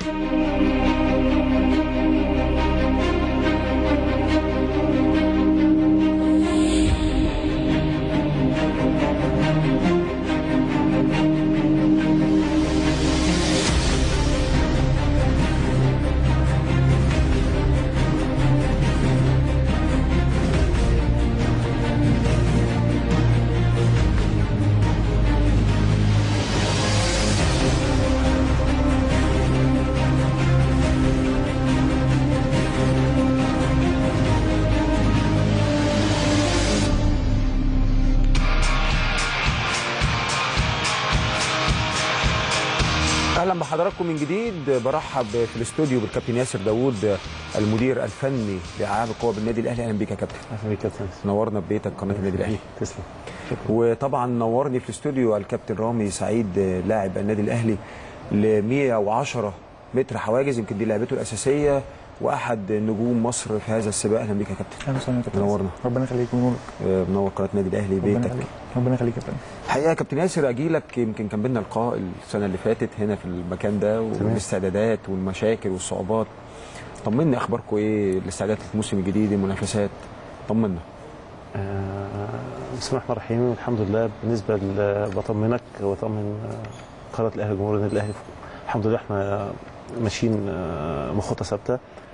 اهلا بحضراتكم من جديد برحب في الاستوديو بالكابتن ياسر داوود المدير الفني لالعاب القوى بالنادي الاهلي اهلا بيك يا كابتن اهلا بيك يا كابتن نورنا ببيتك قناه النادي الاهلي تسلم وطبعا نورني في الاستوديو الكابتن رامي سعيد لاعب النادي الاهلي ل 110 متر حواجز يمكن دي لعبته الاساسيه واحد نجوم مصر في هذا السباق اهلا بيك يا كابتن اهلا وسهلا يا كابتن منورنا. ربنا يخليك ونورك آه، منور قناه النادي الاهلي ربنا بيتك يخليك ربنا يخليك يا كابتن الحقيقه يا كابتن ياسر اجي لك يمكن كان بينا لقاء السنه اللي فاتت هنا في المكان ده والاستعدادات والمشاكل والصعوبات طمني اخباركم ايه الاستعدادات للموسم الجديد المنافسات طمنا آه، بسم الله الرحمن الرحيم الحمد لله بالنسبه ل- بطمنك وطمن آه، قناه الاهلي جمهور النادي الاهلي الحمد لله احنا ماشيين آه، بخطه ثابته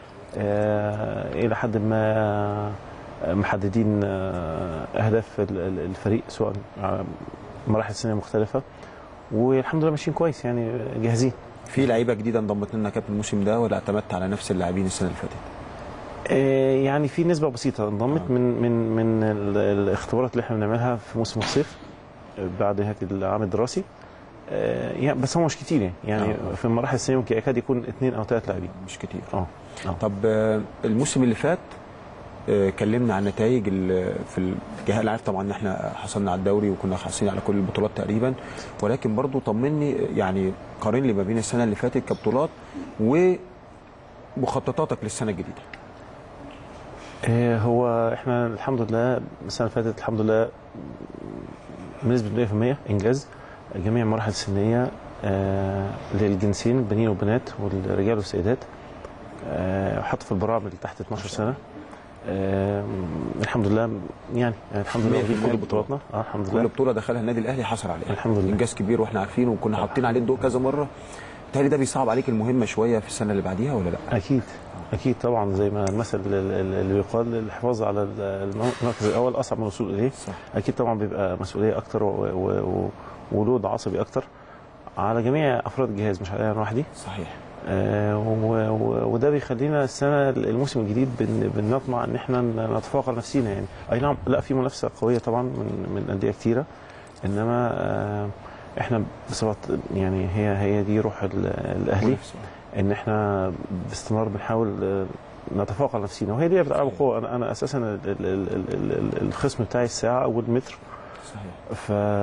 آه، الى حد ما آه، محددين آه، اهداف ال- ال- الفريق سواء على مراحل سنيه مختلفه والحمد لله ماشيين كويس يعني جاهزين في لعيبه جديده انضمت لنا كابتن الموسم ده ولا اعتمدت على نفس اللاعبين السنه اللي فاتت آه، يعني في نسبة بسيطة انضمت من من من ال- الاختبارات اللي احنا بنعملها في موسم الصيف آه، بعد نهاية العام الدراسي آه، يعني بس هو مش كتير يعني يعني آه. في المراحل السنية ممكن يكاد يكون اثنين او ثلاث لاعبين مش كتير اه آه. طب آه، الموسم اللي فات آه، كلمنا عن نتائج ال- في الجهه اللي عارف طبعا ان احنا حصلنا على الدوري وكنا حاصلين على كل البطولات تقريبا ولكن برضو طمني يعني قارن لي ما بين السنه اللي فاتت كبطولات ومخططاتك للسنه الجديده آه، هو احنا الحمد لله السنة اللي فاتت الحمد لله بنسبة 100% انجاز جميع المراحل السنية آه، للجنسين البنين والبنات والرجال والسيدات آه، حط في البراعم اللي تحت 12 سنة آه، الحمد لله يعني الحمد لله 100% موجودين في كل بطولات. بطولاتنا اه الحمد كل لله بطوله دخلها النادي الاهلي حصل عليها الحمد لله. انجاز كبير واحنا عارفينه وكنا حاطين عليه الضوء كذا مره بالتالي ده بيصعب عليك المهمه شويه في السنه اللي بعديها ولا لا اكيد اكيد طبعا زي ما المثل ال- ال- اللي بيقال الحفاظ على ال- المركز الاول اصعب من الوصول اليه صح اكيد طبعا بيبقى مسؤوليه اكتر و- و- و- ولود عصبي اكتر على جميع افراد الجهاز مش عليا انا لوحدي صحيح آه، و- و- وده بيخلينا السنه الموسم الجديد بن- بنطمع ان احنا نتفوق على نفسينا يعني اي نعم لا في منافسه قويه طبعا من من انديه كتيره انما آه، احنا بصفه يعني هي هي دي روح ال- الاهلي منافسة. ان احنا باستمرار بنحاول آه، نتفوق على نفسينا وهي دي بتلعب قوه انا انا اساسا ال- ال- ال- ال- ال- الخصم بتاعي الساعه او المتر صحيح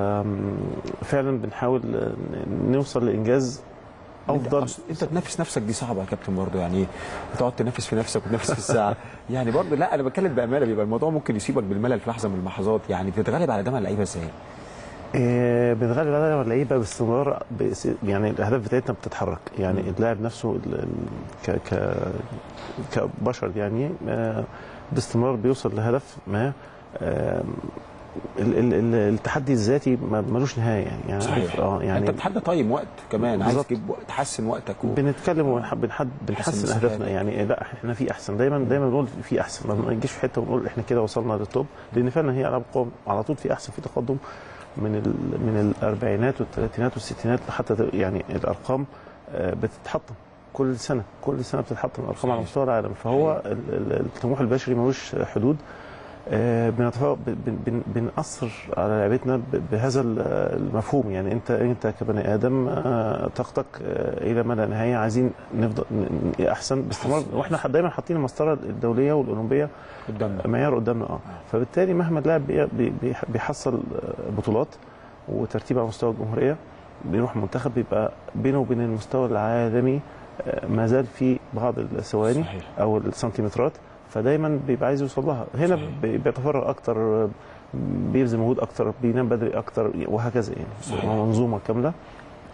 ففعلا بنحاول آه، نوصل لانجاز افضل انت, أصل انت تنافس نفسك دي صعبه يا كابتن برضه يعني تقعد تنافس في نفسك وتنافس في الساعه يعني برضه لا انا بتكلم بامانه بيبقى الموضوع ممكن يسيبك بالملل في لحظه من اللحظات يعني بتتغلب على ده مع اللعيبه ازاي؟ آه، بنغلب على اللعيبه باستمرار بس- يعني الاهداف بتاعتنا بتتحرك يعني مم. اللاعب نفسه ال- ال- ك ك كبشر يعني آه، باستمرار بيوصل لهدف ما آه، ال- ال- ال- التحدي الذاتي ما- ملوش نهايه يعني يعني صحيح عارف- اه يعني يعني انت بتحدى طيب وقت كمان عايز بالظبط. تجيب وقت تحسن وقتك و... بنتكلم ونحب بنحد بنحسن مسافات. اهدافنا يعني لا احنا في احسن دايما دايما بنقول في احسن ما بنجيش في حته ونقول احنا كده وصلنا للتوب لان فعلا هي العاب قوه على طول في احسن في تقدم من ال من الاربعينات والثلاثينات والستينات حتى يعني الارقام آه، بتتحطم كل سنه كل سنه بتتحطم الارقام على صحيح. مستوى مستوى العالم فهو ال- ال- الطموح البشري ملوش حدود آه، بنتفوق بن- بن- بنأثر على لعبتنا ب- بهذا ال- المفهوم يعني انت انت كبني ادم آه، طاقتك آه، الى ما لا نهايه عايزين نفضل ن- ن- احسن باستمرار أحسن. واحنا دايما حاطين المسطره الدوليه والاولمبيه قدامنا معيار قدامنا اه فبالتالي مهما اللاعب بي- بي- بي- بيحصل آه، بطولات وترتيب على مستوى الجمهوريه بيروح المنتخب بيبقى بينه وبين المستوى العالمي آه، ما زال في بعض الثواني صحيح او السنتيمترات فدايما بيبقى عايز يوصل لها هنا صحيح. بي- بيتفرغ اكتر بيبذل مجهود اكتر بينام بدري اكتر وهكذا يعني صحيح. منظومه كامله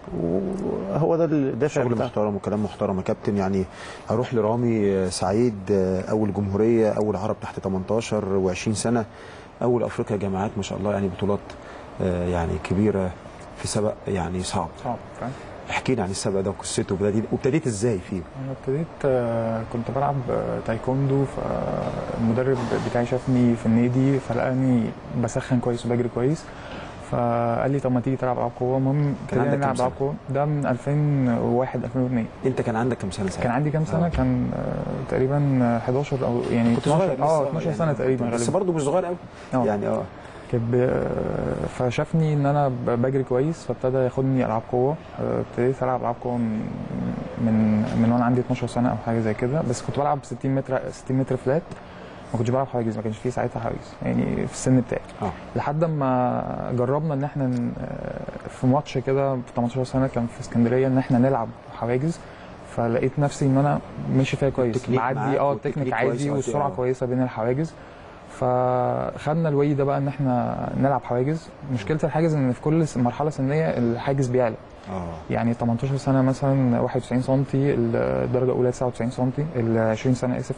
وهو ده الدافع شغل بتاع محترم وكلام محترم يا كابتن يعني هروح لرامي آه، سعيد آه، اول جمهوريه اول عرب تحت 18 و20 سنه اول افريقيا جامعات ما شاء الله يعني بطولات آه، يعني كبيره في سبق يعني صعب صعب فاهم احكي لي عن السبق ده وقصته وابتديت وابتديت ازاي فيه انا ابتديت آه، كنت بلعب آه، تايكوندو فالمدرب بتاعي شافني في النادي فلقاني بسخن كويس وبجري كويس فقال لي طب ما تيجي تلعب العاب قوه المهم كان ابتدينا عندك كام نلعب العاب قوه ده من 2001 2002 انت كان عندك كام سنه ساعتها كان عندي كام سنه آه. كان آه، تقريبا 11 او يعني كنت صغير 12 اه لسه 12 يعني. سنه تقريبا بس غالبا برضه مش صغير قوي آه. يعني اه كان ب- فشافني ان انا ب- بجري كويس فابتدى ياخدني العاب قوه آه، ابتديت العب العاب قوه من من من وانا عندي 12 سنه او حاجه زي كده بس كنت بلعب 60 متر 60 متر فلات ما كنتش بلعب حواجز ما كانش فيه ساعتها حواجز يعني في السن بتاعي اه لحد ما جربنا ان احنا ن- آه، في ماتش كده في 18 سنه كان في اسكندريه ان احنا نلعب حواجز فلقيت نفسي ان انا ماشي فيها كويس التكنيك معاك معدي اه والتكنيك التكنيك كويس عادي أوي، والسرعه آه. كويسه بين الحواجز فخدنا الوي ده بقى ان احنا نلعب حواجز مشكله الحاجز ان في كل مرحله سنيه الحاجز بيعلى اه يعني 18 سنه مثلا 91 سم الدرجه الاولى 99 سم ال 20 سنه اسف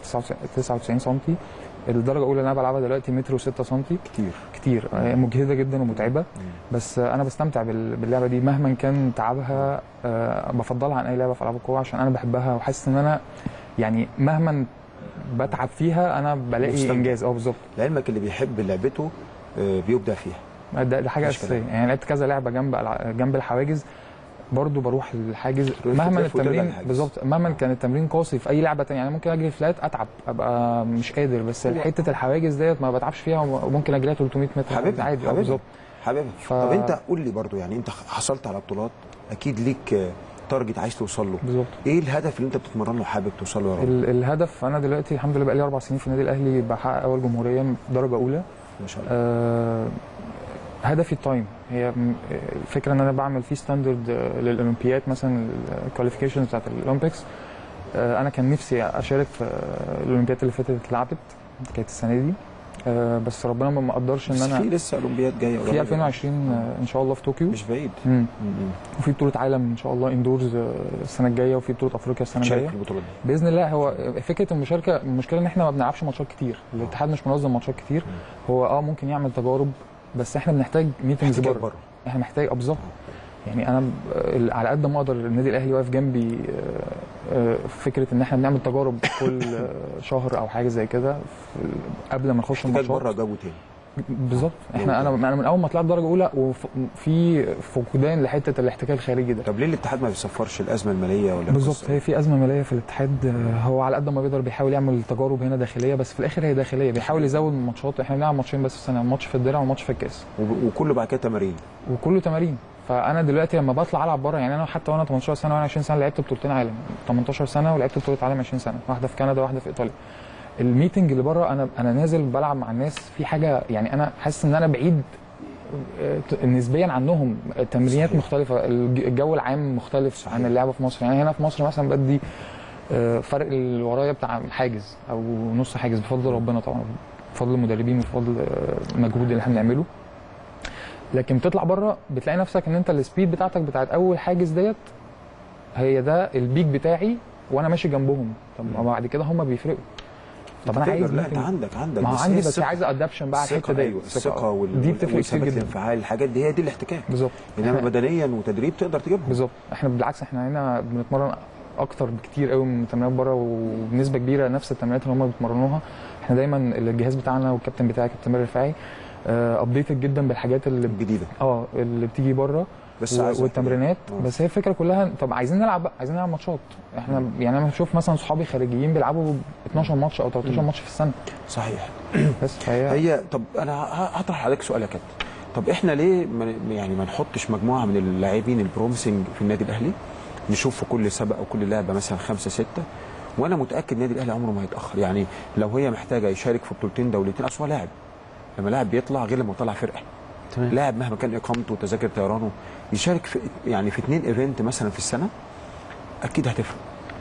99 سم الدرجه الاولى اللي انا بلعبها دلوقتي متر و6 سم كتير كتير آه، مجهده جدا ومتعبه بس آه، انا بستمتع بال- باللعبه دي مهما كان تعبها آه، بفضلها عن اي لعبه في العاب القوه عشان انا بحبها وحاسس ان انا يعني مهما بتعب فيها انا بلاقي مستمتع. انجاز اه بالظبط لعلمك اللي بيحب لعبته آه، بيبدع فيها ده, ده حاجه مش اساسيه كلام. يعني لعبت كذا لعبه جنب الع- جنب الحواجز برضو بروح الحاجز مهما تلف وترجع التمرين للحاجز. بالظبط مهما كان التمرين قاسي في اي لعبه تانية يعني ممكن اجري فلات اتعب ابقى مش قادر بس هو- حته الحواجز ديت ما بتعبش فيها وممكن اجريها 300 متر حبيبها عادي اه حبيبها بالظبط حبيبها ف- طب انت قول لي برضو يعني انت حصلت على بطولات اكيد ليك آه، تارجت عايز توصل له بالظبط ايه الهدف اللي انت بتتمرن له حابب توصل له يا رب ال- الهدف انا دلوقتي الحمد لله بقى لي اربع سنين في النادي الاهلي بحقق اول جمهوريه درجه اولى ما شاء الله آه، هدفي التايم هي م- الفكره ان انا بعمل فيه ستاندرد للاولمبياد مثلا الكواليفيكيشنز بتاعت الاولمبيكس آه، انا كان نفسي اشارك في آه، الاولمبياد اللي فاتت اللي اتلعبت كانت السنه دي آه، بس ربنا ما ما قدرش ان بس في انا لسه اولمبياد جايه في قريب. 2020 آه، ان شاء الله في طوكيو مش بعيد مم. م- م. وفي بطوله عالم ان شاء الله اندورز السنه الجايه وفي بطوله افريقيا السنه شارك الجايه في البطوله دي باذن الله هو فكره المشاركه المشكله ان احنا ما بنلعبش ماتشات كتير الاتحاد مش منظم ماتشات كتير هو اه ممكن يعمل تجارب بس احنا بنحتاج ميتنجز احتكاك بره بره احنا محتاج آه بالظبط يعني انا ب- ال- على قد ما اقدر النادي الاهلي واقف جنبي آه، آه، فكره ان احنا بنعمل تجارب كل آه، شهر او حاجه زي كده في- قبل ما نخش احتكاك الماتشات بره جو تاني بالظبط احنا انا انا من اول ما طلعت درجه اولى وفي فقدان لحته الاحتكاك الخارجي ده طب ليه الاتحاد ما بيصفرش الازمه الماليه ولا بالظبط القصة هي في ازمه ماليه في الاتحاد آه، هو على قد ما بيقدر بيحاول يعمل تجارب هنا داخليه بس في الاخر هي داخليه بيحاول يزود من ماتشات احنا بنلعب ماتشين بس في السنه ماتش في الدرع وماتش في الكاس وب- وكله بعد كده تمارين وكله تمارين فانا دلوقتي لما بطلع العب بره يعني انا حتى وانا 18 سنه وانا 20 سنه لعبت بطولتين عالم 18 سنه ولعبت بطوله عالم 20 سنه واحده في كندا واحده في ايطاليا الميتنج اللي بره انا انا نازل بلعب مع الناس في حاجه يعني انا حاسس ان انا بعيد آه، ت- نسبيا عنهم تمرينات صحيح. مختلفه الج- الجو العام مختلف صحيح. عن اللعبه في مصر يعني هنا في مصر مثلا بدي آه، فرق اللي ورايا بتاع حاجز او نص حاجز بفضل ربنا طبعا بفضل المدربين وبفضل آه، المجهود اللي احنا بنعمله لكن بتطلع بره بتلاقي نفسك ان انت السبيد بتاعتك بتاعت اول حاجز ديت هي ده البيك بتاعي وانا ماشي جنبهم طب ما بعد كده هم بيفرقوا طب انا تقدر- عايز لا انت meeting. عندك عندك ما هو بس عندي هي بس الثقة- عايز ادابشن بقى على الحته الثقه دي ايوه الثقه وال... دي بتفرق كتير وثبات جدا الانفعال الحاجات دي هي دي الاحتكاك بالظبط انما إحنا- بدنيا وتدريب تقدر تجيبهم بالظبط احنا بالعكس احنا هنا بنتمرن اكتر بكتير قوي من التمرينات بره وبنسبه كبيره نفس التمرينات اللي هم بيتمرنوها احنا دايما الجهاز بتاعنا والكابتن بتاعي كابتن ماهر رفاعي ابديتد جدا بالحاجات اللي جديده اه اللي بتيجي بره بس و- عايز والتمرينات آه. بس هي الفكره كلها طب عايزين نلعب بقى عايزين نلعب ماتشات احنا يعني انا بشوف مثلا صحابي خارجيين بيلعبوا 12 ماتش او 13 مم. ماتش في السنه صحيح بس فهي هي طب انا ه- هطرح عليك سؤال يا كابتن طب احنا ليه ما ن- يعني ما نحطش مجموعه من اللاعبين البروميسنج في النادي الاهلي نشوف في كل سبق او كل لعبه مثلا خمسه سته وانا متاكد النادي الاهلي عمره ما هيتاخر يعني لو هي محتاجه يشارك في بطولتين دولتين اصل هو لاعب لما لاعب بيطلع غير لما طلع فرقه تمام لاعب مهما كان اقامته وتذاكر طيرانه يشارك في يعني في اثنين ايفنت مثلا في السنه اكيد هتفرق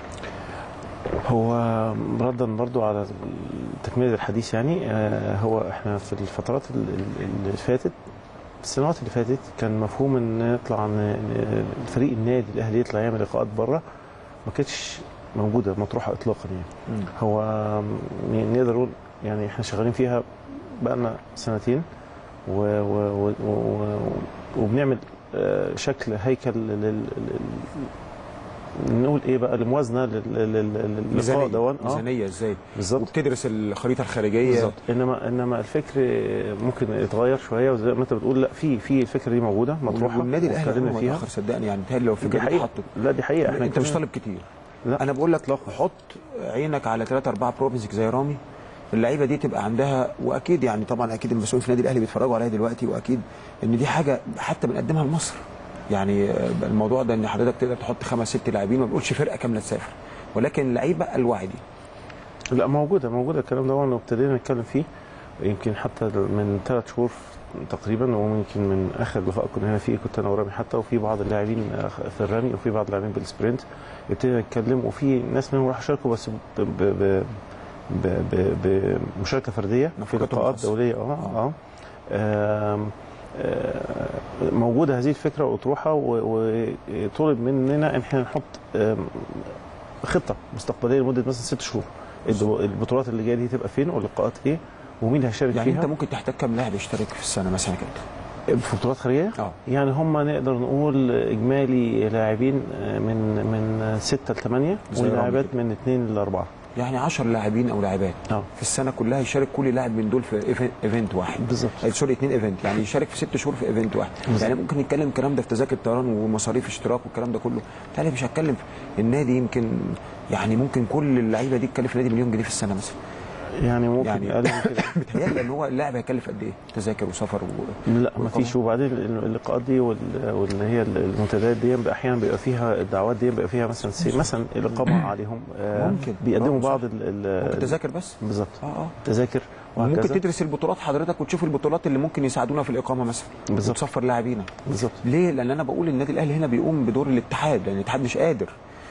هو ردا برضو على تكمله الحديث يعني آه، هو احنا في الفترات ال- ال- اللي فاتت السنوات اللي فاتت كان مفهوم ان نطلع ن- ن- فريق النادي الاهلي يطلع يعمل لقاءات بره ما كانتش موجوده مطروحه اطلاقا يعني مم. هو م- نقدر نقول يعني احنا شغالين فيها بقالنا سنتين و و و و وبنعمل آه، شكل هيكل لل لل- نقول ايه بقى الموازنه لل- لل- لل- للقاء ميزانيه دون اه ميزانيه ازاي بالظبط وبتدرس الخريطه الخارجيه بالظبط انما انما الفكر ممكن يتغير شويه وزي ما انت بتقول لا في في الفكره دي موجوده مطروحه والنادي الاهلي واتكلمنا عمره ما فيها يتاخر صدقني يعني بتهيألي لو دي الفكره دي حقيقه اتحطت لا دي حقيقه احنا انت مش كنا- طالب كتير لا. انا بقول لك لو حط عينك على ثلاثة أربعة بروفنسك زي رامي اللعيبه دي تبقى عندها واكيد يعني طبعا اكيد المسؤولين في النادي الاهلي بيتفرجوا عليها دلوقتي واكيد ان دي حاجه حتى بنقدمها لمصر يعني آه، الموضوع ده ان حضرتك تقدر تحط خمس ست لاعبين ما بنقولش فرقه كامله تسافر ولكن لعيبه الوعي دي لا موجوده موجوده الكلام ده وابتدينا نتكلم فيه يمكن حتى من ثلاث شهور تقريبا ويمكن من اخر لقاء كنا هنا فيه كنت انا ورامي حتى وفي بعض اللاعبين في الرمي وفي بعض اللاعبين بالسبرنت ابتدينا نتكلم وفي ناس منهم راحوا شاركوا بس ب ب ب ب ب بمشاركه فرديه في نفقاتهم لقاءات خاصة. دوليه اه اه آم، آه، موجوده هذه الفكره واطروحه و- وطلب مننا ان احنا نحط آم، خطه مستقبليه لمده مثلا ست شهور الدو- البطولات اللي جايه دي تبقى فين واللقاءات ايه ومين هيشارك يعني فيها انت ممكن تحتاج كام لاعب يشترك في السنه مثلا كده في بطولات خارجيه اه يعني هم نقدر نقول اجمالي لاعبين من من 6 ل 8 زي رامي ولاعبات كده. من 2 ل 4 يعني 10 لاعبين او لاعبات اه في السنه كلها يشارك كل لاعب من دول في إيفن- ايفنت واحد بالظبط آه، سوري اثنين ايفنت يعني يشارك في ست شهور في ايفنت واحد بالظبط. يعني ممكن نتكلم الكلام ده في تذاكر طيران ومصاريف اشتراك والكلام ده كله تعالى مش هتكلم في النادي يمكن يعني ممكن كل اللعيبه دي تكلف النادي مليون جنيه في السنه مثلا يعني ممكن يعني- يعني اقل من كده بتهيألي ان هو اللاعب هيكلف قد ايه تذاكر وسفر و... لا ما فيش وبعدين اللقاءات دي وال- واللي هي المنتديات دي بيبقى احيانا بيبقى فيها الدعوات دي بيبقى فيها مثلا سي مثلا الاقامه عليهم آه، ممكن. بيقدموا برافو، بعض صح. ال- ال- ممكن تذاكر بس بالظبط اه اه تذاكر وممكن وهكذا تدرس البطولات حضرتك وتشوف البطولات اللي ممكن يساعدونا في الاقامه مثلا بالظبط. وتسفر لاعبينا بالظبط ليه؟ لان انا بقول النادي الاهلي هنا بيقوم بدور الاتحاد لان الاتحاد مش قادر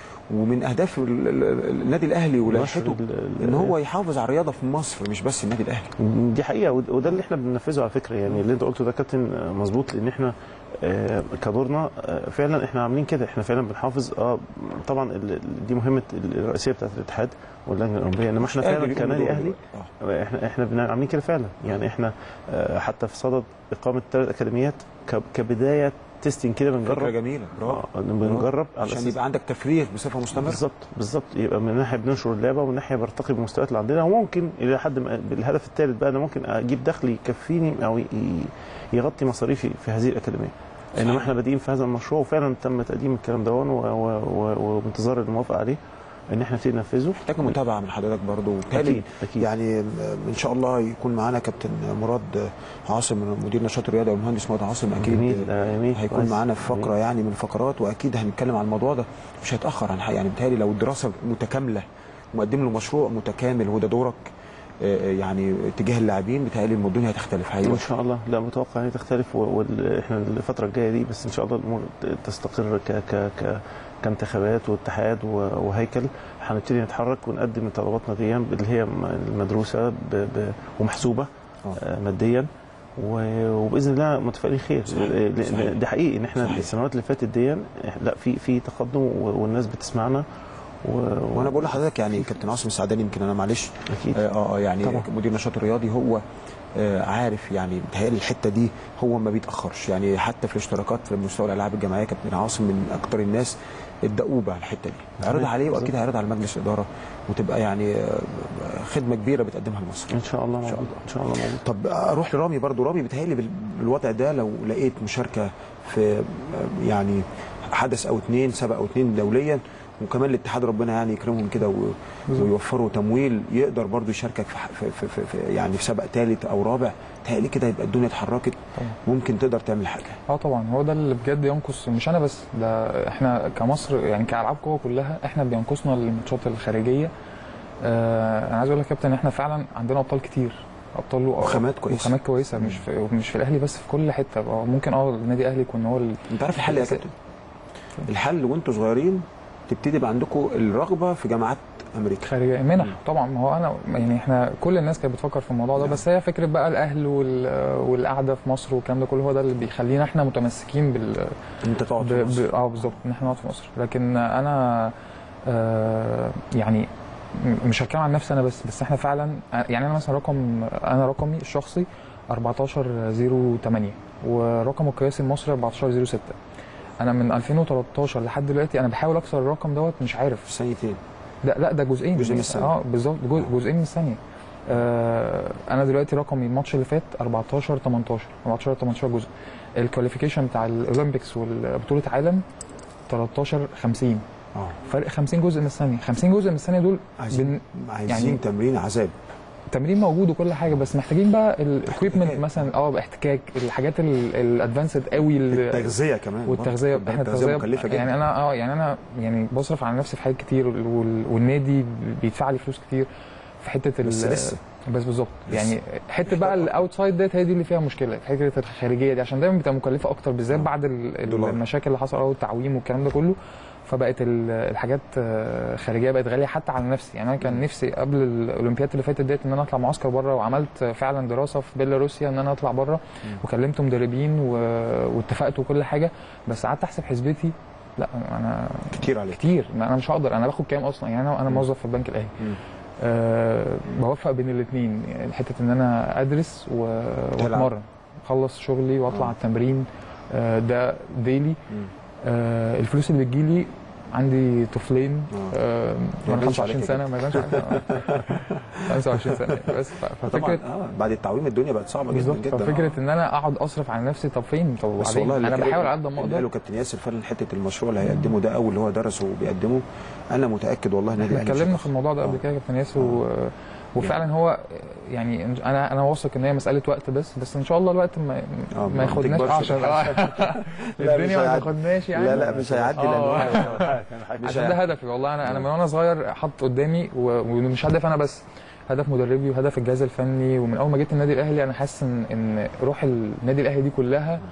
ومن اهداف ال- ال- النادي الاهلي ولائحته ال- ال- ان هو يحافظ على الرياضه في مصر مش بس النادي الاهلي دي حقيقه ود- وده اللي احنا بننفذه على فكره يعني اللي انت قلته ده كابتن آه، مظبوط لان احنا آه، كدورنا آه، فعلا احنا عاملين كده احنا فعلا بنحافظ اه طبعا ال- ال- دي مهمه الرئيسيه بتاعت الاتحاد واللجنه الاولمبيه انما احنا مش قادر فعلا يقوم كنادي بدوره اهلي دلوقتي. آه. احنا احنا بن- عاملين كده فعلا يعني احنا آه، حتى في صدد اقامه ثلاث اكاديميات ك- كبدايه تيستنج كده فكره بنجرب جميله برافو آه، بنجرب على عشان أساس- يبقى عندك تفريغ بصفه مستمره بالظبط بالظبط يبقى من ناحيه بننشر اللعبه ومن ناحيه برتقي بالمستويات اللي عندنا وممكن الى حد ما بالهدف الثالث بقى انا ممكن اجيب دخل يكفيني او ي- يغطي مصاريفي في هذه الاكاديميه انما احنا بادئين في هذا المشروع وفعلا تم تقديم الكلام ده و- و- و- وبانتظار الموافقه عليه ان احنا نبتدي ننفذه محتاج متابعه من حضرتك برضو وبالتالي اكيد اكيد يعني ان شاء الله يكون معانا كابتن مراد عاصم مدير نشاط الرياضه والمهندس مراد عاصم اكيد جميل آه، جميل هيكون كويس. معانا في فقره يعني من الفقرات واكيد هنتكلم عن الموضوع ده مش هيتاخر عن حاجه يعني بيتهيألي لو الدراسه متكامله ومقدم له مشروع متكامل هو ده دورك آه، يعني تجاه اللاعبين بيتهيألي إن الدنيا هتختلف ان حقيقي شاء الله لا متوقع ان تختلف واحنا الفتره الجايه دي بس ان شاء الله الامور تستقر ك ك ك كانتخابات واتحاد و- وهيكل هنبتدي نتحرك ونقدم طلباتنا دي اللي هي م- المدروسه ب ب ومحسوبه آه. آه، ماديا و- وباذن الله متفائلين خير صحيح، ل- ل- صحيح. ده حقيقي ان احنا صحيح. السنوات اللي فاتت دي لا في في تقدم و- والناس بتسمعنا و... وانا بقول لحضرتك يعني كابتن عاصم السعداني يمكن انا معلش اكيد اه اه يعني طبعا. مدير نشاط الرياضي هو آه عارف يعني بيتهيألي الحته دي هو ما بيتاخرش يعني حتى في الاشتراكات في مستوى الالعاب الجماعيه كابتن عاصم من اكتر الناس الدؤوبه على الحته دي عرضها صحيح. عليه واكيد بالظبط. هيعرضها على مجلس الاداره وتبقى يعني آه، خدمه كبيره بتقدمها لمصر ان شاء الله إن شاء موجود ان شاء الله موجود طب اروح لرامي برضو رامي بيتهيألي بال- بالوضع ده لو لقيت مشاركه في آه، يعني حدث او اتنين سبق او اتنين دوليا وكمان الاتحاد ربنا يعني يكرمهم كده و- ويوفروا تمويل يقدر برضو يشاركك في, ح- في, في, في, في يعني في سبق ثالث او رابع تهيألي كده يبقى الدنيا اتحركت طبعا. ممكن تقدر تعمل حاجه اه طبعا هو ده اللي بجد ينقص مش انا بس ده احنا كمصر يعني كالعاب قوه كلها احنا بينقصنا الماتشات الخارجيه آه انا عايز اقول لك يا كابتن احنا فعلا عندنا ابطال كتير ابطال و- وخامات كويسة. وخامات كويسه مش في مش في الاهلي بس في كل حته آه، ممكن اه النادي الاهلي يكون هو ال- انت عارف الحل يا كابتن الحل وانتوا صغيرين تبتدي يبقى عندكم الرغبه في جامعات امريكا خارجيه منح طبعا ما هو انا يعني احنا كل الناس كانت بتفكر في الموضوع ده نعم. بس هي فكره بقى الاهل وال- والقعده في مصر والكلام ده كله هو ده اللي بيخلينا احنا متمسكين بال انت تقعد ب... في مصر. ب... اه بالظبط ان احنا نقعد في مصر لكن انا آه يعني م- مش هتكلم عن نفسي انا بس بس احنا فعلا يعني انا مثلا رقم انا رقمي الشخصي 1408 ورقم القياسي المصري 1406 انا من 2013 لحد دلوقتي انا بحاول اكسر الرقم دوت مش عارف في ثانيتين ده لا ده جزئين جزء من الثانية. اه بالظبط جزء جزئين من الثانيه آه انا دلوقتي رقمي الماتش اللي فات 14 18 14 18 جزء الكواليفيكيشن بتاع الاولمبيكس والبطوله عالم 13 50 اه فرق 50 جزء من الثانيه 50 جزء من الثانيه دول عايزين عايزين يعني- تمرين عذاب تمرين موجود وكل حاجه بس محتاجين بقى الاكويبمنت احتكاك. مثلا اه احتكاك الحاجات الادفانسد قوي اللي- التغذيه كمان والتغذيه برضه. احنا التغذيه مكلفه جدا يعني انا اه يعني انا يعني بصرف على نفسي في حاجات كتير وال- والنادي بيدفع لي فلوس كتير في حته ال- بس لسه. بس بالظبط لسه. يعني حته بقى الاوتسايد ديت هي دي اللي فيها مشكله فكره الخارجيه دي عشان دايما بتبقى مكلفه اكتر بالذات آه. بعد ال- ال- دولار. المشاكل اللي حصلت والتعويم والكلام ده كله فبقت ال- الحاجات آه، خارجيه بقت غاليه حتى على نفسي يعني انا كان نفسي قبل الاولمبياد اللي فاتت ديت ان انا اطلع معسكر بره وعملت فعلا دراسه في بيلاروسيا ان انا اطلع بره وكلمت مدربين و... واتفقت وكل حاجه بس قعدت احسب حسبتي لا انا كتير عليك كتير ما انا مش هقدر انا باخد كام اصلا يعني انا انا مم. موظف في البنك الاهلي مم. أه بوفق بين الاثنين يعني حته ان انا ادرس و... تلعب. واتمرن اخلص شغلي واطلع آه. التمرين أه ده ديلي مم. أه الفلوس اللي بتجيلي عندي طفلين آه. أه ما وانا يبانش 25 عليك سنه ما يبانش عليك. 25 سنه بس ف- طبعا ففكره اه بعد التعويم الدنيا بقت صعبه جدا بالظبط جدا ففكره آه. ان انا اقعد اصرف على نفسي طب فين طب بس وبعدين والله انا اللي بحاول قاله- على قد ما اللي قاله اقدر كابتن ياسر فعلا حته المشروع اللي هيقدمه ده او اللي هو درسه وبيقدمه انا متاكد والله النادي احنا الاهلي مش اتكلمنا هيخسر. في الموضوع ده قبل آه. كده يا كابتن ياسر و... وفعلا هو يعني انا انا واثق ان هي مساله وقت بس بس ان شاء الله الوقت ما, آه، ما ما ياخدناش تكبرش. آه، عشان آه. لا، مش الدنيا ما هيعدي. تاخدناش يعني لا لا مش هيعدي لان آه. هو مش عشان ده هيعدي. هدفي والله انا انا من وانا صغير حاطط قدامي و- ومش هدف انا بس هدف مدربي وهدف الجهاز الفني ومن اول ما جيت النادي الاهلي انا حاسس ان ان روح النادي الاهلي دي كلها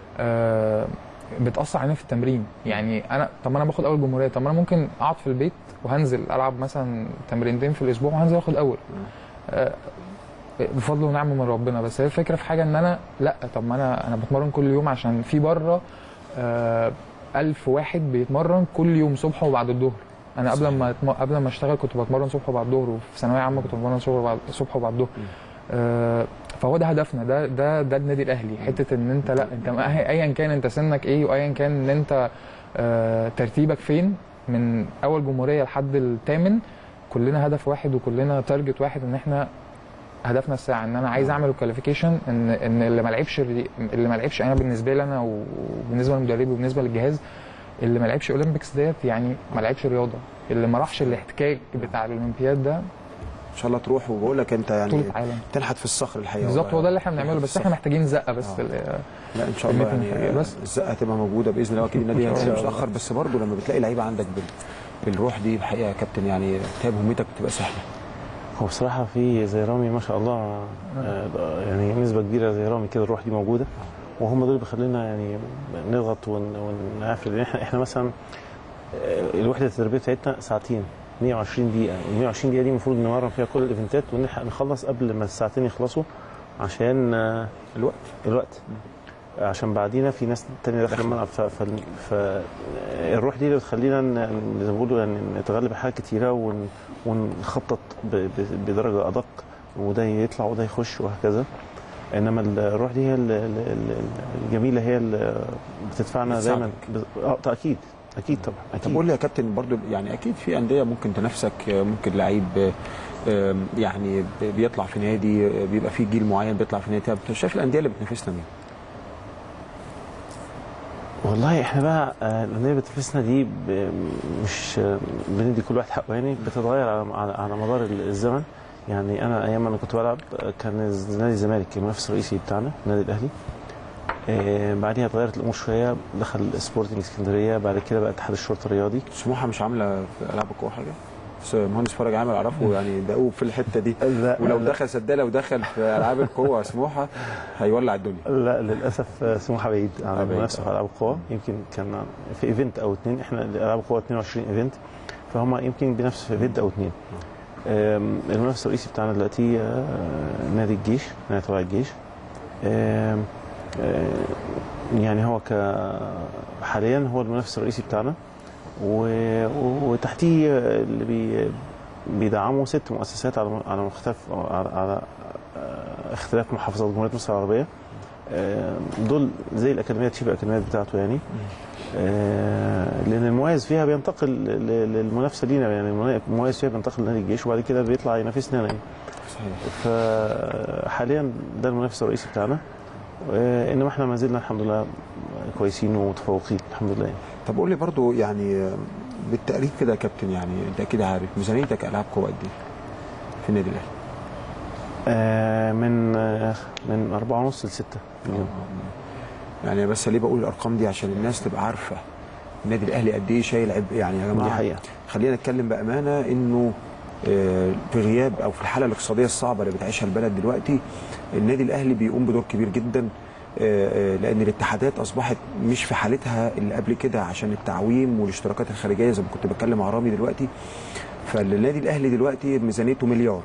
آه بتاثر علينا في التمرين يعني انا طب ما انا باخد اول جمهوريه طب ما انا ممكن اقعد في البيت وهنزل العب مثلا تمرينتين في الاسبوع وهنزل اخد اول آه بفضل ونعمه من ربنا بس هي الفكره في حاجه ان انا لا طب ما انا انا بتمرن كل يوم عشان في بره آه ألف واحد بيتمرن كل يوم صبح وبعد الظهر انا قبل ما أتم- قبل ما اشتغل كنت بتمرن صبح وبعد الظهر وفي ثانويه عامه كنت بتمرن صبح وبعد صبح وبعد الظهر آه فهو ده هدفنا ده ده ده النادي الاهلي حته ان انت لا انت ما- ايا كان انت سنك ايه وايا كان ان انت آه ترتيبك فين من اول جمهوريه لحد الثامن كلنا هدف واحد وكلنا تارجت واحد ان احنا هدفنا الساعه ان انا عايز اعمل الكواليفيكيشن ان ان اللي ما لعبش اللي ما لعبش انا بالنسبه لي انا وبالنسبه للمدرب وبالنسبه للجهاز اللي ما لعبش اولمبيكس ديت يعني ما لعبش رياضه اللي ما راحش الاحتكاك بتاع الاولمبياد ده ان شاء الله تروح وبقول لك انت يعني بطوله عالم تنحت في الصخر الحقيقه بالظبط والله. هو ده اللي احنا بنعمله بس احنا محتاجين زقه بس آه. في ال- لا ان شاء الله كلمتين يعني حقيقة بس. الزقه هتبقى موجوده باذن الله اكيد النادي إن شاء هيبقى الله. متاخر بس برضه لما بتلاقي لعيبه عندك بال... بالروح دي الحقيقه يا كابتن يعني بتلاقي مهمتك بتبقى سهله هو بصراحة في زي رامي ما شاء الله آه، يعني نسبة كبيرة زي رامي كده الروح دي موجودة وهم دول اللي بيخلينا يعني نضغط ون- ونقفل لان احنا احنا مثلا آه، الوحدة التدريبية بتاعتنا ساعتين 120 دقيقة ال 120 دقيقة دي المفروض نمرن فيها كل الايفنتات ونخلص قبل ما الساعتين يخلصوا عشان آه، الوقت الوقت عشان بعدينا في ناس تانية داخله الملعب ف- ف- فالروح دي اللي بتخلينا ن- زي ما بيقولوا يعني نتغلب على حاجات كتيره ون- ونخطط ب- ب- بدرجه ادق وده يطلع وده يخش وهكذا انما الروح دي هي ال- ال- ال- الجميله هي اللي بتدفعنا بتساعدك. دايما ب- اه طبعاً، اكيد اكيد طبعا طب اكيد قول لي يا كابتن برضو يعني اكيد في انديه ممكن تنافسك ممكن لعيب آم، يعني بيطلع في نادي بيبقى في جيل معين بيطلع في نادي طب شايف الانديه اللي بتنافسنا مين؟ والله احنا بقى آه، الانديه اللي بتنافسنا دي ب- مش آه، بندي كل واحد حقه يعني بتتغير على على, على مدار الزمن يعني انا ايام ما انا كنت بلعب آه، كان نادي الزمالك المنافس الرئيسي بتاعنا النادي الاهلي آه، بعديها اتغيرت الامور شويه دخل سبورتنج اسكندريه بعد كده بقى اتحاد الشرطه الرياضي سموحه مش عامله في العاب القوه حاجه؟ بس مهندس فرج عامر اعرفه يعني دؤوب في الحته دي لا ولو دخل صدق لو دخل في العاب القوه سموحه هيولع الدنيا لا للاسف آه، سموحه بعيد عن بعيد، المنافسه آه. في العاب القوى يمكن كان في ايفنت او اتنين احنا العاب القوى 22 ايفنت فهم يمكن بنفس فيد او اثنين المنافس الرئيسي بتاعنا دلوقتي آه، نادي الجيش نادي تبع الجيش آم، آه، يعني هو ك حاليا هو المنافس الرئيسي بتاعنا و- و- وتحتيه اللي بي بيدعموا ست مؤسسات على على مختلف على, على آه، اختلاف محافظات جمهوريه مصر العربيه آه، دول زي الاكاديميه شبه الاكاديميات بتاعته يعني آه، لان المميز فيها بينتقل ل- للمنافسه لينا يعني المميز فيها بينتقل لنادي الجيش وبعد كده بيطلع ينافسنا يعني صحيح فحاليا ده المنافس الرئيسي بتاعنا آه، انما احنا ما زلنا الحمد لله كويسين ومتفوقين الحمد لله يعني. طب قول لي برضو يعني آه، بالتقريب كده يا كابتن يعني انت اكيد عارف ميزانيتك العاب قوه قد ايه في النادي الاهلي؟ آه، من آه، من أربعة ونص لستة مليون يعني بس ليه بقول الارقام دي عشان الناس تبقى عارفه النادي الاهلي قد ايه شايل عبء يعني يا جماعه دي حقيقة خلينا نتكلم بامانه انه آه، في غياب او في الحاله الاقتصاديه الصعبه اللي بتعيشها البلد دلوقتي النادي الاهلي بيقوم بدور كبير جدا آه، آه، لان الاتحادات اصبحت مش في حالتها اللي قبل كده عشان التعويم والاشتراكات الخارجيه زي ما كنت بتكلم مع رامي دلوقتي فالنادي الاهلي دلوقتي ميزانيته مليار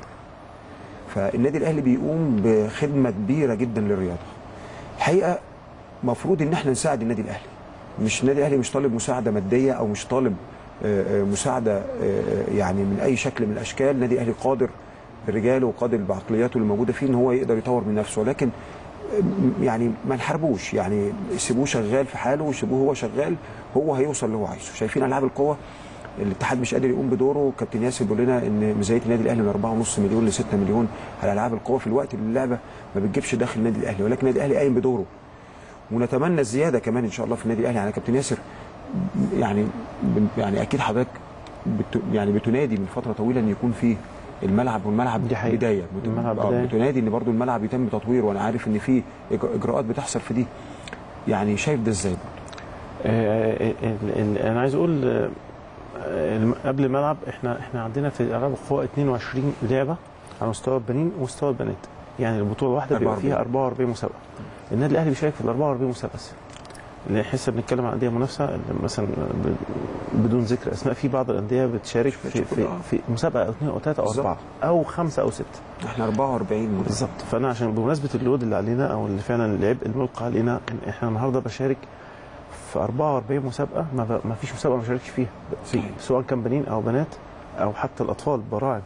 فالنادي الاهلي بيقوم بخدمه كبيره جدا للرياضه الحقيقه مفروض ان احنا نساعد النادي الاهلي مش النادي الاهلي مش طالب مساعده ماديه او مش طالب آه، آه، مساعده آه، آه، يعني من اي شكل من الاشكال النادي الاهلي قادر برجاله وقادر بعقلياته اللي موجوده فيه ان هو يقدر يطور من نفسه ولكن آه، يعني ما نحاربوش يعني سيبوه شغال في حاله وسيبوه هو شغال هو هيوصل اللي هو عايزه شايفين العاب القوه الاتحاد مش قادر يقوم بدوره كابتن ياسر بيقول لنا ان ميزانيه النادي الاهلي من 4.5 مليون ل 6 مليون على العاب القوه في الوقت اللي اللعبه ما بتجيبش داخل النادي الاهلي ولكن النادي الاهلي قايم بدوره ونتمنى الزياده كمان ان شاء الله في النادي الاهلي يعني كابتن ياسر يعني بن- يعني اكيد حضرتك بت يعني بتنادي من فتره طويله ان يكون في الملعب والملعب دي حقيقة. بدايه بت- الملعب آه، بداية. بتنادي ان برضو الملعب يتم تطويره وانا عارف ان في إج- اجراءات بتحصل في دي يعني شايف ده ازاي آه، ال- ال- انا عايز اقول آه، الم- قبل الملعب احنا احنا عندنا في العاب القوى 22 لعبه على مستوى البنين ومستوى البنات يعني البطوله الواحده بيبقى 44. فيها 44 مسابقه النادي الاهلي بيشارك في ال 44 مسابقه بس اللي لسه بنتكلم عن انديه منافسه اللي مثلا ب- بدون ذكر اسماء في بعض الانديه بتشارك في في, آه. في مسابقه او اثنين او ثلاثه او بالظبط. اربعه او خمسه او سته احنا 44 منافس. بالظبط فانا عشان بمناسبه اللود اللي علينا او اللي فعلا العبء الملقى علينا إن احنا النهارده بشارك في 44 مسابقه ما, ب... ما فيش مسابقه ما بشاركش فيها صحيح. سواء كان بنين او بنات او حتى الاطفال براعم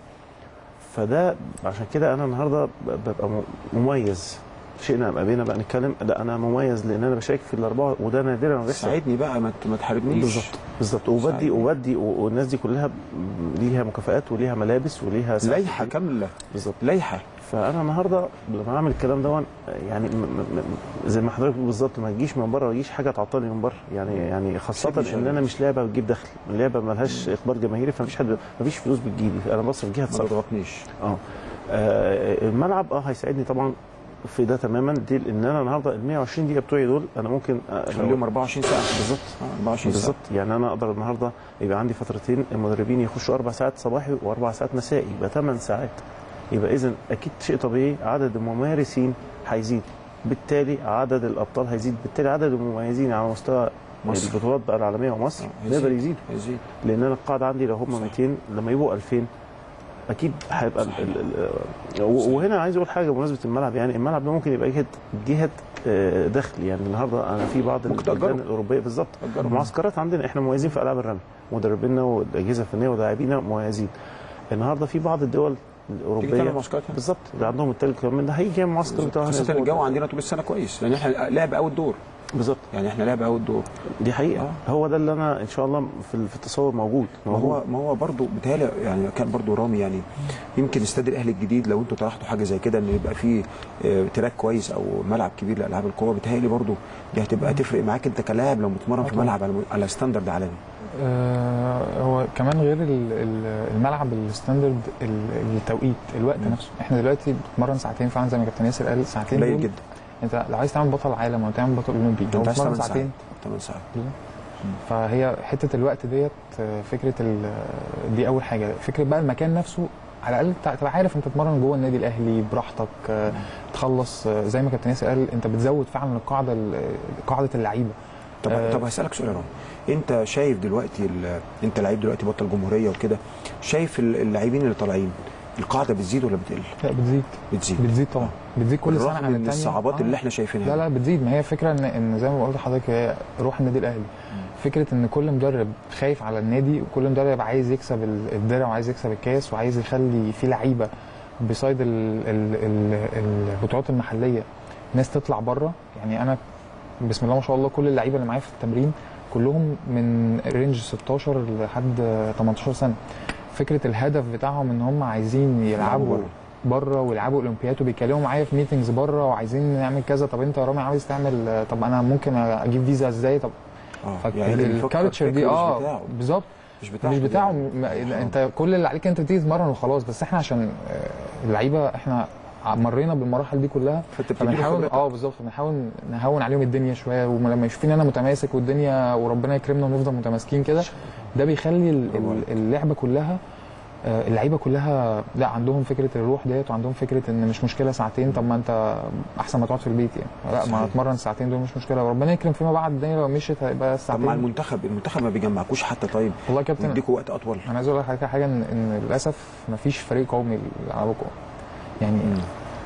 فده عشان كده انا النهارده ب- ببقى م- مميز شئنا ام ابينا بقى نتكلم لا انا مميز لان انا بشارك في الاربعه وده نادرا ما بيحصل ساعدني بقى ما ت- ما تحاربنيش بالظبط بالظبط وبدي ساعدني. وبدي و- والناس دي كلها ب- ليها مكافآت وليها ملابس وليها ساعات لائحه كامله بالظبط لائحه فانا النهارده لما اعمل الكلام ده يعني م- م- م- زي ما حضرتك بتقول بالظبط ما تجيش من بره ما تجيش حاجه تعطلني من بره يعني يعني خاصه سيبني ان شغال. انا مش لعبه بتجيب دخل لعبه ما لهاش اقبال جماهيري فمفيش حد مفيش فلوس بتجيلي انا بصرف جهه ما صرف تضغطنيش اه آه، الملعب اه هيساعدني طبعا في ده تماما دي ان انا النهارده ال 120 دقيقه بتوعي دول انا ممكن آه، خليهم 24 ساعه بالظبط آه، 24 ساعه بالظبط يعني انا اقدر النهارده يبقى عندي فترتين المدربين يخشوا اربع ساعات صباحي واربع ساعات مسائي يبقى ثمان ساعات يبقى اذا اكيد شيء طبيعي عدد الممارسين هيزيد بالتالي عدد الابطال هيزيد بالتالي عدد المميزين على مستوى مصر. البطولات بقى العالميه ومصر آه، يقدر هيزيد. يزيد يزيد لان انا القاعده عندي لو هم صح. 200 لما يبقوا 2000 اكيد هيبقى ال- ال- ال- و- وهنا عايز اقول حاجه بمناسبه الملعب يعني الملعب ده ممكن يبقى جهه جهه آه، دخل يعني النهارده انا في بعض ممكن تأجره. البلدان الاوروبيه بالظبط تأجره. معسكرات عندنا احنا مميزين في العاب الرمي مدربينا والاجهزه الفنيه ولاعبينا مميزين النهارده في بعض الدول تيجي الاوروبيه تعمل معسكرات هنا. بالظبط اللي عندهم التلج كمان من ده هيجي يعمل معسكر بتاعه هنا خاصه أسبوع. الجو عندنا طول السنه كويس لان احنا لعب اول دور بالظبط يعني احنا لعب اول دور دي حقيقه آه. هو ده اللي انا ان شاء الله في في التصور موجود ما موجود هو ما هو برضه بيتهيألي يعني كان برضه رامي يعني يمكن استاد الاهلي الجديد لو انتوا طرحتوا حاجه زي كده ان يبقى فيه آه، تراك كويس او ملعب كبير لالعاب القوه بيتهيألي برضه دي هتبقى تفرق معاك انت كلاعب لو بتتمرن في طبعاً. ملعب على على ستاندرد عالمي آه، هو كمان غير ال- ال- الملعب الستاندرد ال- التوقيت الوقت مم. نفسه احنا دلوقتي بنتمرن ساعتين فعلا زي ما كابتن ياسر قال ساعتين قليل دول جدا انت لو عايز تعمل بطل عالم او تعمل بطل اولمبي انت لو عايز بتتمرن تعمل ساعتين 8 ساعات فهي حته الوقت ديت آه، فكره ال- دي اول حاجه فكره بقى المكان نفسه على الاقل تع- تبقى عارف انت تتمرن جوه النادي الاهلي براحتك آه، تخلص آه، زي ما كابتن ياسر قال انت بتزود فعلا القاعده ال- قاعده اللعيبه طب آه، طب هسالك سؤال يا رامي انت شايف دلوقتي ال- انت لعيب دلوقتي بطل جمهوريه وكده شايف ال- اللاعبين اللي طالعين القاعده بتزيد ولا بتقل؟ لا بتزيد بتزيد بتزيد طبعا بتزيد كل سنه بالرغم عن من الثانيه الصعوبات اللي احنا شايفينها لا لا بتزيد ما هي فكره ان ان زي ما قلت لحضرتك هي روح النادي الاهلي فكره ان كل مدرب خايف على النادي وكل مدرب عايز يكسب ال- الدرع وعايز يكسب الكاس وعايز يخلي في لعيبه بسايد ال- ال- ال- البطولات المحليه ناس تطلع بره يعني انا بسم الله ما شاء الله كل اللعيبه اللي معايا في التمرين كلهم من رينج 16 لحد 18 سنه فكره الهدف بتاعهم ان هم عايزين يلعبوا بره ويلعبوا اولمبياد وبيتكلموا معايا في ميتنجز بره وعايزين نعمل كذا طب انت يا رامي عاوز تعمل طب انا ممكن اجيب فيزا ازاي طب اه يعني اللي بيفكر الكالتشر دي فكر مش اه بتاعه. بالظبط مش بتاعه مش بتاعه يعني. م- ما- انت كل اللي عليك انت تيجي تتمرن وخلاص بس احنا عشان آه، اللعيبه احنا مرينا بالمراحل دي كلها فانت بتديله فبنحاول خبرتك. اه بالظبط بنحاول نهون عليهم الدنيا شويه ولما يشوفين انا متماسك والدنيا وربنا يكرمنا ونفضل متماسكين كده ده بيخلي ال- برافو ال- عليك. اللعبه كلها آه، اللعيبه كلها لا عندهم فكره الروح ديت وعندهم فكره ان مش مشكله ساعتين طب ما انت احسن ما تقعد في البيت يعني لا صحيح. ما اتمرن ساعتين دول مش مشكله وربنا يكرم فيما بعد الدنيا لو مشيت هيبقى طب مع ساعتين المنتخب المنتخب ما بيجمعكوش حتى طيب والله يا كابتن ويديكوا وقت اطول انا عايز اقول لك حاجه حاجه ان, إن للاسف ما فيش فريق قومي للالعاب القوى يعني مم.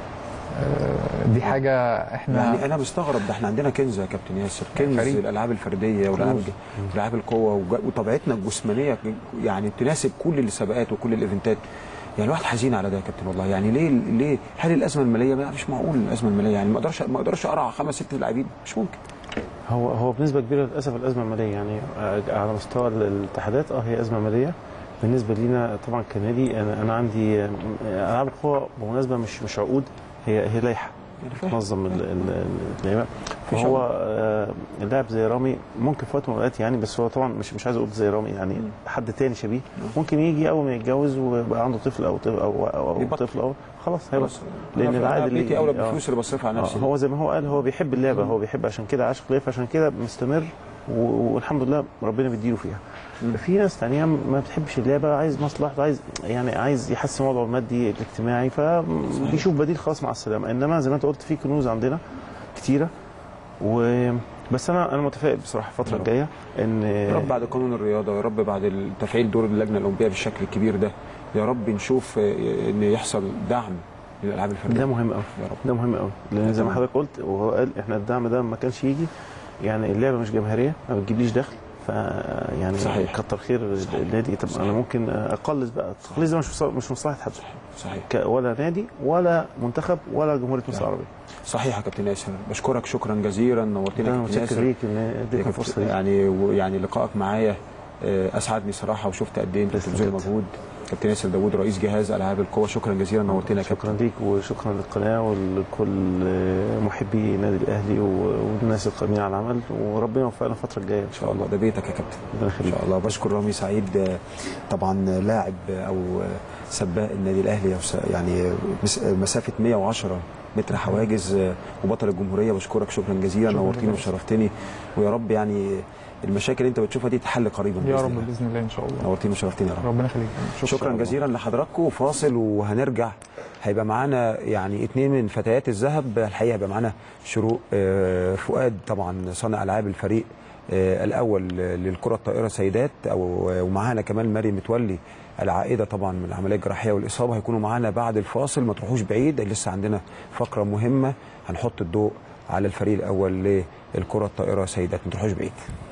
آه، دي حاجه احنا يعني انا مستغرب ده احنا عندنا كنز يا كابتن ياسر كنز فريق. الالعاب الفرديه والالعاب والالعاب القوه وج- وطبيعتنا الجسمانيه يعني تناسب كل السباقات وكل الايفنتات يعني الواحد حزين على ده يا كابتن والله يعني ليه ليه هل الازمه الماليه ما مش معقول الازمه الماليه يعني ما اقدرش ما اقدرش اقرع خمس ست لاعبين مش ممكن هو هو بنسبه كبيره للاسف الازمه الماليه يعني آه، على مستوى الاتحادات اه هي ازمه ماليه بالنسبه لينا طبعا كنادي انا انا عندي آه، العاب القوى بالمناسبه مش مش عقود هي هي لائحه يعني فاهم تنظم ال- ال- اللعيبه مفيش فهو آه، اللاعب زي رامي ممكن في وقت من الاوقات يعني بس هو طبعا مش مش عايز اقول زي رامي يعني مم. حد تاني شبيه ممكن يجي اول ما يتجوز ويبقى عنده طفل او طفل او او, أو يبطل. طفل او خلاص هيبقى خلاص لأن أنا- العائد أنا اللي- بيتي اولى آه. بالفلوس اللي بصرفها على آه، نفسي هو زي ما هو قال هو بيحب اللعبه هو بيحب عشان كده عاشق ليها فعشان كده مستمر و- والحمد لله ربنا بيديله فيها مم. في ناس تانية ما بتحبش اللعبه عايز مصلحته عايز يعني عايز يحسن وضعه المادي الاجتماعي فبيشوف بديل خاص مع السلامه انما زي ما انت قلت في كنوز عندنا كتيره و بس انا انا متفائل بصراحه الفتره يا رب. الجايه ان يا رب بعد قانون الرياضه ويا رب بعد تفعيل دور اللجنه الاولمبيه بالشكل الكبير ده يا رب نشوف آه، ان يحصل دعم للالعاب الفرديه ده مهم قوي يا رب ده مهم قوي لان زي ما تمام. حضرتك قلت وهو قال احنا الدعم ده ما كانش يجي يعني اللعبه مش جماهيريه ما بتجيبليش دخل ف يعني صحيح. كتر خير صحيح. النادي طب صحيح. انا ممكن اقلص بقى التقليص ده مش مص- مش مصلحه حد صحيح ك- ولا نادي ولا منتخب ولا جمهوريه مصر لا. العربيه صحيح يا كابتن ياسر بشكرك شكرا جزيلا نورتنا انا يا كابتن متشكر ياسر ليك ان يا اديتني كابتن- الفرصه دي يعني ويعني لقائك معايا آه، اسعدني صراحه وشفت قد ايه انت تسلم بتبذل كابتن. مجهود كابتن ياسر داوود رئيس جهاز العاب القوى شكرا جزيلا نورتنا يا شكرا كابتن ليك وشكرا للقناه ولكل محبي نادي الاهلي و- والناس القائمين على العمل وربنا يوفقنا الفتره الجايه ان ان شاء شاء الله الله ده بيتك يا كابتن ربنا ان يخليك شاء الله بشكر رامي سعيد آه، طبعا لاعب او آه، سباق النادي الاهلي أو س- يعني مس- مسافه 110 متر حواجز آه، وبطل الجمهوريه بشكرك شكرا جزيلا شكراً نورتني جزيلاً. وشرفتني ويا رب يعني المشاكل اللي انت بتشوفها دي تحل قريبا يا بإذن رب الله. باذن الله ان شاء الله نورتني وشرفتني يا رب ربنا يخليك شكرا جزيلا لحضراتكم فاصل وهنرجع هيبقى معانا يعني اتنين من فتيات الذهب الحقيقه هيبقى معانا شروق آه، فؤاد طبعا صانع العاب الفريق آه، الاول للكره الطائره سيدات او ومعانا كمان مريم متولي العائده طبعا من العمليه الجراحيه والاصابه هيكونوا معانا بعد الفاصل ما تروحوش بعيد لسه عندنا فقره مهمه هنحط الضوء على الفريق الاول للكره الطائره سيدات ما تروحوش بعيد